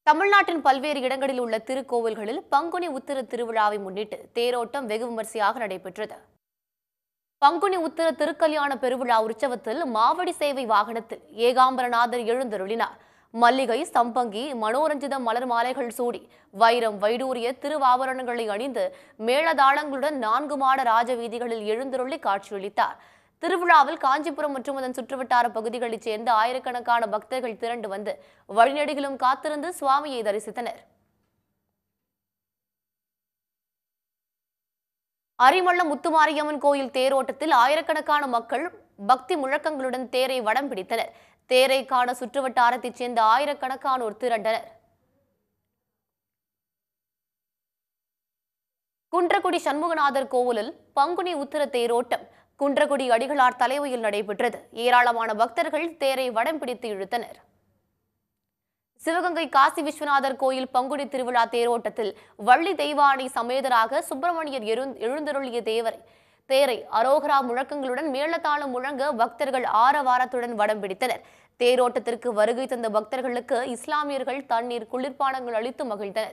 தமிழ்நாட்டின் பல்வேறு இடங்களில் உள்ள திருக்கோவில்களில் பங்குனி உத்திர திருவிழாவை முன்னிட்டு தேரோட்டம் வெகு விமரிசையாக நடைபெற்றது பங்குனி உத்திர திருக்கல்யாண பெருவிழா உற்சவத்தில் மாவடி சேவை வாகனத்தில் ஏகாம்பரநாதர் எழுந்தருளினார் மல்லிகை சம்பங்கி மனோரஞ்சித மலர் மாலைகள் சூடி வைரம் வைடூரிய திருவாபரணங்களை அணிந்து மேளதாளங்களுடன் நான்கு மாட ராஜ வீதிகளில் எழுந்தருளி காட்சியளித்தார் திருவிழாவில் காஞ்சிபுரம் மற்றும் அதன் சுற்றுவட்டார பகுதிகளைச் சேர்ந்த ஆயிரக்கணக்கான பக்தர்கள் திரண்டு வந்து வழிநெடுகிலும் காத்திருந்து சுவாமியை தரிசித்தனர் அரிமளம் முத்துமாரியம்மன் கோயில் தேரோட்டத்தில் ஆயிரக்கணக்கான மக்கள் பக்தி முழக்கங்களுடன் தேரை வடம் பிடித்தனர் தேரை காண சுற்றுவட்டாரத்தைச் சேர்ந்த ஆயிரக்கணக்கானோர் திரண்டனர் குன்றக்குடி சண்முகநாதர் கோவிலில் பங்குனி உத்திர தேரோட்டம் குன்றக்குடி அடிகளார் தலைமையில் நடைபெற்றது ஏராளமான பக்தர்கள் தேரை வடம் பிடித்து இழுத்தனர் சிவகங்கை காசி விஸ்வநாதர் கோயில் பங்குனி திருவிழா தேரோட்டத்தில் வள்ளி தெய்வானை சமேதராக சுப்பிரமணியர் எழுந்- எழுந்தருளிய தேவரை தேரை அரோகரா முழக்கங்களுடன் மேளதாளம் முழங்க பக்தர்கள் ஆரவாரத்துடன் வடம் பிடித்தனர் தேரோட்டத்திற்கு வருகை தந்த பக்தர்களுக்கு இஸ்லாமியர்கள் தண்ணீர் குளிர்பானங்கள் அளித்து மகிழ்ந்தனர்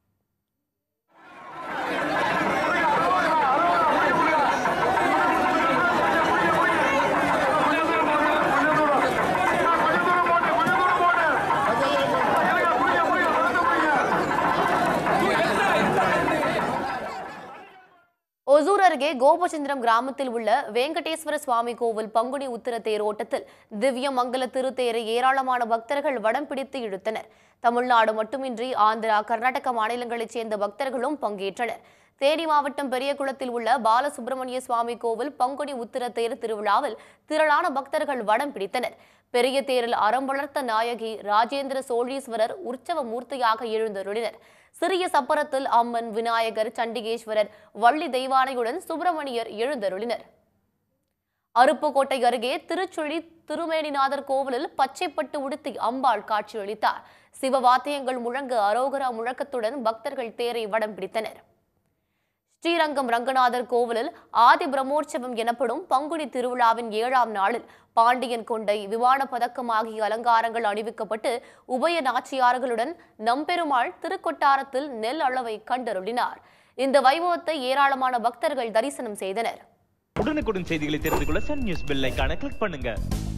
ஒசூர் அருகே கோபச்சந்திரம் கிராமத்தில் உள்ள வேங்கடேஸ்வர சுவாமி கோவில் பங்குனி உத்திர தேரோட்டத்தில் திவ்ய மங்கல திருத்தேரை ஏராளமான பக்தர்கள் வடம் பிடித்து இழுத்தனர் தமிழ்நாடு மட்டுமின்றி ஆந்திரா கர்நாடக மாநிலங்களைச் சேர்ந்த பக்தர்களும் பங்கேற்றனர் தேனி மாவட்டம் பெரியகுளத்தில் உள்ள பாலசுப்பிரமணிய சுவாமி கோவில் பங்குனி உத்திர தேர் திருவிழாவில் திரளான பக்தர்கள் வடம் பிடித்தனர் பெரிய தேரில் அறம் வளர்த்த நாயகி ராஜேந்திர சோழீஸ்வரர் உற்சவ மூர்த்தியாக எழுந்தருளினர் சிறிய சப்பரத்தில் அம்மன் விநாயகர் சண்டிகேஸ்வரர் வள்ளி தெய்வானையுடன் சுப்பிரமணியர் எழுந்தருளினர் அருப்புக்கோட்டை அருகே திருச்சுழி திருமேனிநாதர் கோவிலில் பச்சைப்பட்டு உடுத்தி அம்பாள் காட்சியளித்தார் சிவவாத்தியங்கள் முழங்க அரோகரா முழக்கத்துடன் பக்தர்கள் தேரை வடம் பிடித்தனர் ஸ்ரீரங்கம் ரங்கநாதர் கோவிலில் ஆதி பிரம்மோற்சவம் எனப்படும் பங்குனி திருவிழாவின் ஏழாம் நாளில் பாண்டியன் கொண்டை விமான பதக்கம் ஆகிய அலங்காரங்கள் அணிவிக்கப்பட்டு உபய நாச்சியார்களுடன் நம்பெருமாள் திருக்கொட்டாரத்தில் நெல் அளவை கண்டருளினார் இந்த வைபவத்தை ஏராளமான பக்தர்கள் தரிசனம் செய்தனர் உடனுக்குடன் செய்திகளை தெரிந்து கொள்ள சன் நியூஸ் பெல் ஐகானை கிளிக் பண்ணுங்க